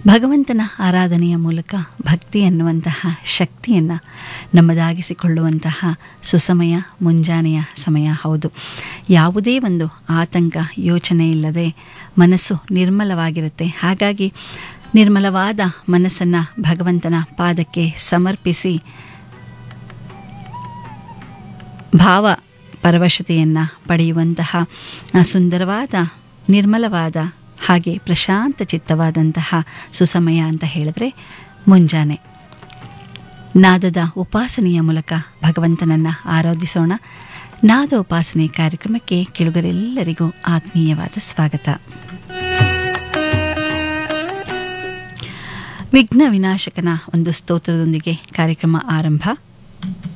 ಭಗವಂತನ ಆರಾಧನೆಯ ಮೂಲಕ ಭಕ್ತಿ ಅನ್ನುವಂತಹ ಶಕ್ತಿಯನ್ನು ನಮ್ಮದಾಗಿಸಿಕೊಳ್ಳುವಂತಹ ಸುಸಮಯ ಮುಂಜಾನೆಯ ಸಮಯ ಹೌದು ಯಾವುದೇ ಒಂದು ಆತಂಕ ಯೋಚನೆ ಇಲ್ಲದೆ ಮನಸ್ಸು ನಿರ್ಮಲವಾಗಿರುತ್ತೆ ಹಾಗಾಗಿ ನಿರ್ಮಲವಾದ ಮನಸ್ಸನ್ನು ಭಗವಂತನ ಪಾದಕ್ಕೆ ಸಮರ್ಪಿಸಿ ಭಾವ ಪರವಶತೆಯನ್ನು ಪಡೆಯುವಂತಹ ಆ ಸುಂದರವಾದ ನಿರ್ಮಲವಾದ ಹಾಗೆ ಪ್ರಶಾಂತ ಚಿತ್ತವಾದಂತಹ ಸುಸಮಯ ಅಂತ ಹೇಳಿದ್ರೆ ಮುಂಜಾನೆ ನಾದದ ಉಪಾಸನೆಯ ಮೂಲಕ ಭಗವಂತನನ್ನು ಆರಾಧಿಸೋಣ ನಾದ ಉಪಾಸನೆ ಕಾರ್ಯಕ್ರಮಕ್ಕೆ ಕೆಳುಗರೆಲ್ಲರಿಗೂ ಆತ್ಮೀಯವಾದ ಸ್ವಾಗತ ವಿಘ್ನ ವಿನಾಶಕನ ಒಂದು ಸ್ತೋತ್ರದೊಂದಿಗೆ ಕಾರ್ಯಕ್ರಮ ಆರಂಭ